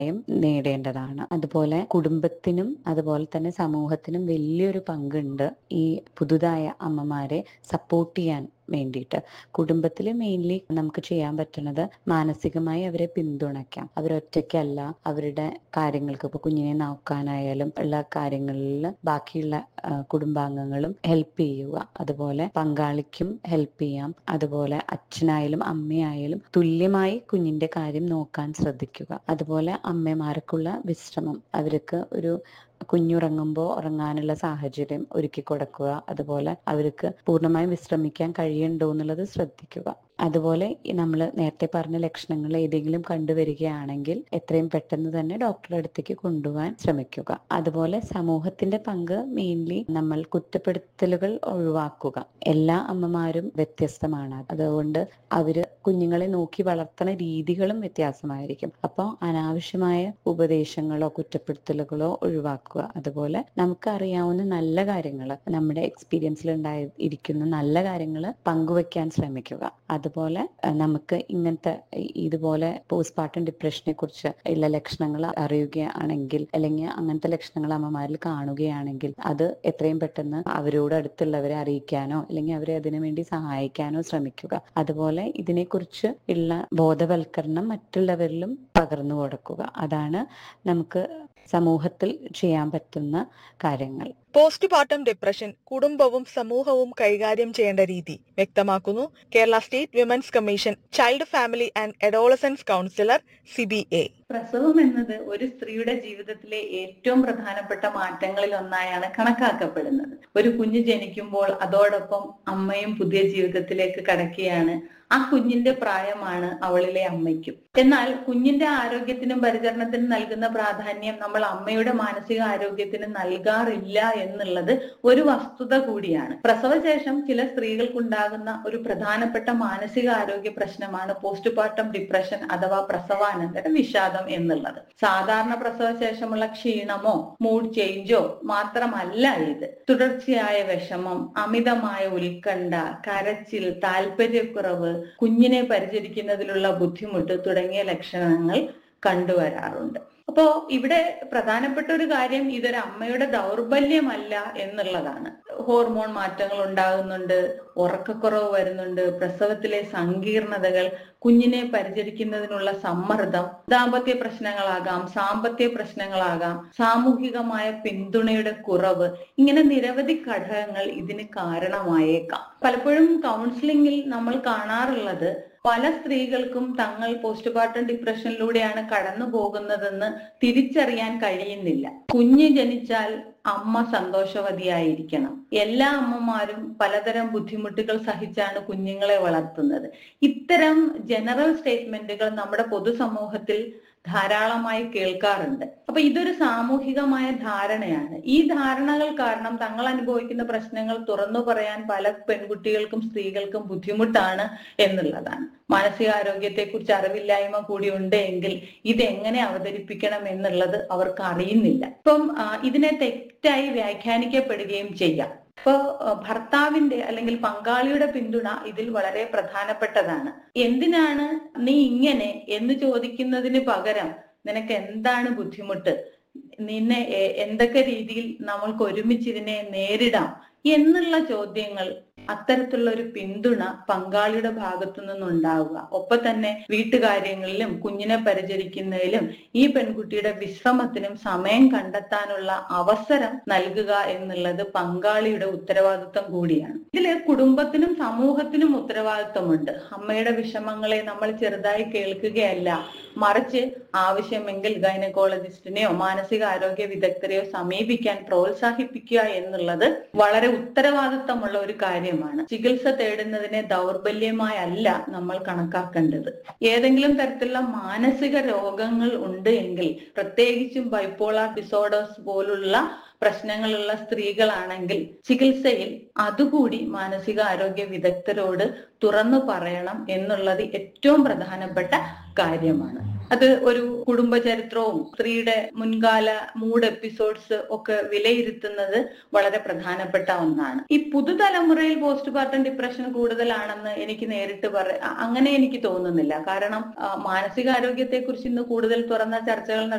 യും നേടേണ്ടതാണ് അതുപോലെ കുടുംബത്തിനും അതുപോലെ തന്നെ സമൂഹത്തിനും വലിയൊരു പങ്കുണ്ട് ഈ പുതുതായ അമ്മമാരെ സപ്പോർട്ട് ചെയ്യാൻ വേണ്ടിയിട്ട് കുടുംബത്തിൽ മെയിൻലി നമുക്ക് ചെയ്യാൻ പറ്റുന്നത് മാനസികമായി അവരെ പിന്തുണയ്ക്കാം അവരൊറ്റയ്ക്കല്ല അവരുടെ കാര്യങ്ങൾക്ക് ഇപ്പൊ കുഞ്ഞിനെ നോക്കാനായാലും ഉള്ള കാര്യങ്ങളിൽ ബാക്കിയുള്ള ആ, കുടുംബാംഗങ്ങളും ഹെൽപ്പ് ചെയ്യുക അതുപോലെ പങ്കാളിക്കും ഹെൽപ്പ് ചെയ്യാം അതുപോലെ അച്ഛനായാലും അമ്മയായാലും തുല്യമായി കുഞ്ഞിന്റെ കാര്യം നോക്കാൻ ശ്രദ്ധിക്കുക അതുപോലെ അമ്മമാർക്കുള്ള വിശ്രമം അവർക്ക് ഒരു കുഞ്ഞുറങ്ങുമ്പോൾ ഉറങ്ങാനുള്ള സാഹചര്യം ഒരുക്കി കൊടുക്കുക അതുപോലെ അവർക്ക് പൂർണ്ണമായും വിശ്രമിക്കാൻ കഴിയുന്നുണ്ടോ എന്നുള്ളത് ശ്രദ്ധിക്കുക അതുപോലെ നമ്മൾ നേരത്തെ പറഞ്ഞ ലക്ഷണങ്ങൾ ഏതെങ്കിലും കണ്ടുവരികയാണെങ്കിൽ എത്രയും പെട്ടെന്ന് തന്നെ ഡോക്ടറുടെ അടുത്തേക്ക് കൊണ്ടുപോകാൻ ശ്രമിക്കുക അതുപോലെ സമൂഹത്തിന്റെ പങ്ക് മെയിൻലി നമ്മൾ കുറ്റപ്പെടുത്തലുകൾ ഒഴിവാക്കുക എല്ലാ അമ്മമാരും വ്യത്യസ്തമാണ് അതുകൊണ്ട് അവര് കുഞ്ഞുങ്ങളെ നോക്കി വളർത്തണ രീതികളും വ്യത്യാസമായിരിക്കും അപ്പോൾ അനാവശ്യമായ ഉപദേശങ്ങളോ കുറ്റപ്പെടുത്തലുകളോ ഒഴിവാക്കുക അതുപോലെ നമുക്ക് അറിയാവുന്ന നല്ല കാര്യങ്ങൾ നമ്മുടെ എക്സ്പീരിയൻസിൽ ഉണ്ടായി ഇരിക്കുന്ന നല്ല കാര്യങ്ങൾ പങ്കുവെക്കാൻ ശ്രമിക്കുക അതുപോലെ അഹ് നമുക്ക് ഇങ്ങനത്തെ ഇ- ഇതുപോലെ പോസ്റ്റ്മോർട്ടം ഡിപ്രഷനെ കുറിച്ച് ഉള്ള ലക്ഷണങ്ങൾ അറിയുകയാണെങ്കിൽ അല്ലെങ്കിൽ അങ്ങനത്തെ ലക്ഷണങ്ങൾ അമ്മമാരിൽ കാണുകയാണെങ്കിൽ അത് എത്രയും പെട്ടെന്ന് അവരോട് അടുത്തുള്ളവരെ അറിയിക്കാനോ അല്ലെങ്കിൽ അവരെ അതിനു വേണ്ടി സഹായിക്കാനോ ശ്രമിക്കുക അതുപോലെ ഇതിനെക്കുറിച്ച് ഉള്ള ബോധവൽക്കരണം മറ്റുള്ളവരിലും പകർന്നു കൊടുക്കുക അതാണ് നമുക്ക് സമൂഹത്തിൽ ചെയ്യാൻ പറ്റുന്ന കാര്യങ്ങൾ പോസ്റ്റ്മോർട്ടം ഡിപ്രഷൻ കുടുംബവും സമൂഹവും കൈകാര്യം ചെയ്യേണ്ട രീതി വ്യക്തമാക്കുന്നു Kerala state women's commission child family and adolescence counsellor C B A പ്രസവം എന്നത് ഒരു സ്ത്രീയുടെ ജീവിതത്തിലെ ഏറ്റവും പ്രധാനപ്പെട്ട മാറ്റങ്ങളിൽ ഒന്നായാണ് കണക്കാക്കപ്പെടുന്നത് ഒരു കുഞ്ഞ് ജനിക്കുമ്പോൾ അതോടൊപ്പം അമ്മയും പുതിയ ജീവിതത്തിലേക്ക് കടക്കുകയാണ് ആ കുഞ്ഞിന്റെ പ്രായമാണ് അവളിലെ അമ്മയ്ക്കും എന്നാൽ കുഞ്ഞിന്റെ ആരോഗ്യത്തിനും പരിചരണത്തിനും നൽകുന്ന പ്രാധാന്യം നമ്മൾ അമ്മയുടെ മാനസിക ആരോഗ്യത്തിന് നൽകാറില്ല എന്നുള്ളത് ഒരു വസ്തുത കൂടിയാണ് പ്രസവശേഷം ചില സ്ത്രീകൾക്കുണ്ടാകുന്ന ഒരു പ്രധാനപ്പെട്ട മാനസിക ആരോഗ്യ പ്രശ്നമാണ് പോസ്റ്റ്മോർട്ടം ഡിപ്രഷൻ അഥവാ പ്രസവാനന്തര വിഷാദം എന്നുള്ളത് സാധാരണ പ്രസവശേഷമുള്ള ക്ഷീണമോ മൂഡ് ചേഞ്ചോ മാത്രമല്ല ഇത് തുടർച്ചയായ വിഷമം അമിതമായ ഉത്കണ്ഠ കരച്ചിൽ താല്പര്യക്കുറവ് കുഞ്ഞിനെ പരിചരിക്കുന്നതിലുള്ള ബുദ്ധിമുട്ട് തുടങ്ങിയ ലക്ഷണങ്ങൾ കണ്ടുവരാറുണ്ട് അപ്പോ ഇവിടെ പ്രധാനപ്പെട്ട ഒരു കാര്യം ഇതൊരു അമ്മയുടെ ദൗർബല്യമല്ല എന്നുള്ളതാണ് ഹോർമോൺ മാറ്റങ്ങൾ ഉണ്ടാകുന്നുണ്ട് ഉറക്കക്കുറവ് വരുന്നുണ്ട് പ്രസവത്തിലെ സങ്കീർണതകൾ കുഞ്ഞിനെ പരിചരിക്കുന്നതിനുള്ള സമ്മർദ്ദം ദാമ്പത്യ പ്രശ്നങ്ങളാകാം സാമ്പത്തിക പ്രശ്നങ്ങളാകാം സാമൂഹികമായ പിന്തുണയുടെ കുറവ് ഇങ്ങനെ നിരവധി ഘടകങ്ങൾ ഇതിന് കാരണമായേക്കാം പലപ്പോഴും കൗൺസിലിംഗിൽ നമ്മൾ കാണാറുള്ളത് പല സ്ത്രീകൾക്കും തങ്ങൾ പോസ്റ്റ്മോർട്ടം ഡിപ്രഷനിലൂടെയാണ് കടന്നു പോകുന്നതെന്ന് തിരിച്ചറിയാൻ കഴിയുന്നില്ല കുഞ്ഞ് ജനിച്ചാൽ അമ്മ സന്തോഷവതിയായിരിക്കണം എല്ലാ അമ്മമാരും പലതരം ബുദ്ധിമുട്ടുകൾ സഹിച്ചാണ് കുഞ്ഞുങ്ങളെ വളർത്തുന്നത് ഇത്തരം ജനറൽ സ്റ്റേറ്റ്മെന്റുകൾ നമ്മുടെ പൊതുസമൂഹത്തിൽ ധാരാളമായി കേൾക്കാറുണ്ട് അപ്പൊ ഇതൊരു സാമൂഹികമായ ധാരണയാണ് ഈ ധാരണകൾ കാരണം തങ്ങൾ അനുഭവിക്കുന്ന പ്രശ്നങ്ങൾ തുറന്നു പറയാൻ പല പെൺകുട്ടികൾക്കും സ്ത്രീകൾക്കും ബുദ്ധിമുട്ടാണ് എന്നുള്ളതാണ് മാനസികാരോഗ്യത്തെ കുറിച്ച് അറിവില്ലായ്മ കൂടി ഉണ്ട് എങ്കിൽ ഇതെങ്ങനെ അവതരിപ്പിക്കണം എന്നുള്ളത് അവർക്ക് അറിയുന്നില്ല ഇപ്പം ആ, ഇതിനെ തെറ്റായി വ്യാഖ്യാനിക്കപ്പെടുകയും ചെയ്യാം ഇപ്പോ അഹ് ഭർത്താവിന്റെ അല്ലെങ്കിൽ പങ്കാളിയുടെ പിന്തുണ ഇതിൽ വളരെ പ്രധാനപ്പെട്ടതാണ് എന്തിനാണ് നീ ഇങ്ങനെ എന്ന് ചോദിക്കുന്നതിന് പകരം നിനക്ക് എന്താണ് ബുദ്ധിമുട്ട് നിന്നെ എ- എന്തൊക്കെ രീതിയിൽ നമ്മൾക്ക് ഒരുമിച്ച് ഇതിനെ നേരിടാം എന്നുള്ള ചോദ്യങ്ങൾ അത്തരത്തിലുള്ള ഒരു പിന്തുണ പങ്കാളിയുടെ ഭാഗത്തു നിന്നുണ്ടാവുക ഒപ്പം തന്നെ വീട്ടുകാര്യങ്ങളിലും കുഞ്ഞിനെ പരിചരിക്കുന്നതിലും ഈ പെൺകുട്ടിയുടെ വിശ്രമത്തിനും സമയം കണ്ടെത്താനുള്ള അവസരം നൽകുക എന്നുള്ളത് പങ്കാളിയുടെ ഉത്തരവാദിത്വം കൂടിയാണ് ഇതില് കുടുംബത്തിനും സമൂഹത്തിനും ഉത്തരവാദിത്വമുണ്ട് അമ്മയുടെ വിഷമങ്ങളെ നമ്മൾ ചെറുതായി കേൾക്കുകയല്ല മറിച്ച് ആവശ്യമെങ്കിൽ ഗൈനക്കോളജിസ്റ്റിനെയോ മാനസിക ആരോഗ്യ വിദഗ്ധരെയോ സമീപിക്കാൻ പ്രോത്സാഹിപ്പിക്കുക എന്നുള്ളത് വളരെ ഉത്തരവാദിത്തമുള്ള ഒരു കാര്യമാണ് ചികിത്സ തേടുന്നതിനെ ദൗർബല്യമായല്ല നമ്മൾ കണക്കാക്കേണ്ടത് ഏതെങ്കിലും തരത്തിലുള്ള മാനസിക രോഗങ്ങൾ ഉണ്ട് എങ്കിൽ പ്രത്യേകിച്ചും ബൈപ്പോളാർ ഡിസോർഡേഴ്സ് പോലുള്ള പ്രശ്നങ്ങളുള്ള സ്ത്രീകളാണെങ്കിൽ ചികിത്സയിൽ അതുകൂടി മാനസിക ആരോഗ്യ വിദഗ്ധരോട് തുറന്നു പറയണം എന്നുള്ളത് ഏറ്റവും പ്രധാനപ്പെട്ട കാര്യമാണ് അത് ഒരു കുടുംബ ചരിത്രവും സ്ത്രീയുടെ മുൻകാല മൂഡ് എപ്പിസോഡ്സ് ഒക്കെ വിലയിരുത്തുന്നത് വളരെ പ്രധാനപ്പെട്ട ഒന്നാണ് ഈ പുതുതലമുറയിൽ പോസ്റ്റ് പാർട്ടം ഡിപ്രഷൻ കൂടുതലാണെന്ന് എനിക്ക് നേരിട്ട് പറ അ- അങ്ങനെ എനിക്ക് തോന്നുന്നില്ല കാരണം ആ, മാനസികാരോഗ്യത്തെ കുറിച്ച് ഇന്ന് കൂടുതൽ തുറന്ന ചർച്ചകൾ